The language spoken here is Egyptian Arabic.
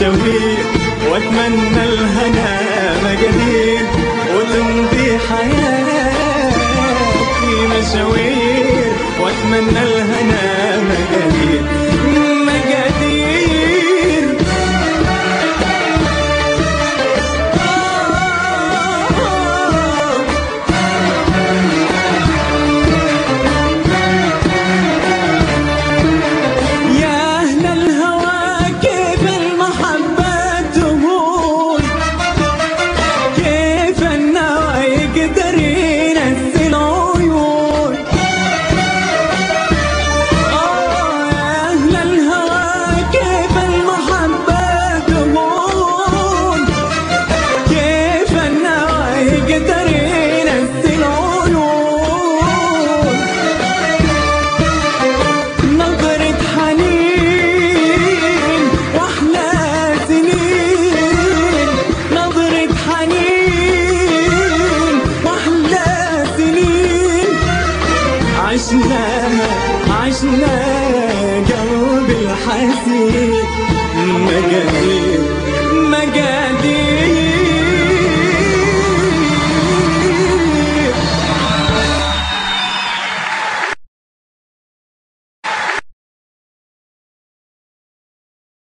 مشاوير واتمنى الهنا مجادير وتمضي حياتي مشاوير واتمنى الهنا مجادير مجادير آه يا أهل الهوى كيف المحبة تهون كيف النوى يقدر ينزل عيون آه يا أهل الهوى كيف المحبة تهون كيف النوى يقدر ينزل عيون نظرة حنين واحلى سنين نظرة حنين واحلى سنين عشنا عشنا قلبي الحزين مجانين مجانين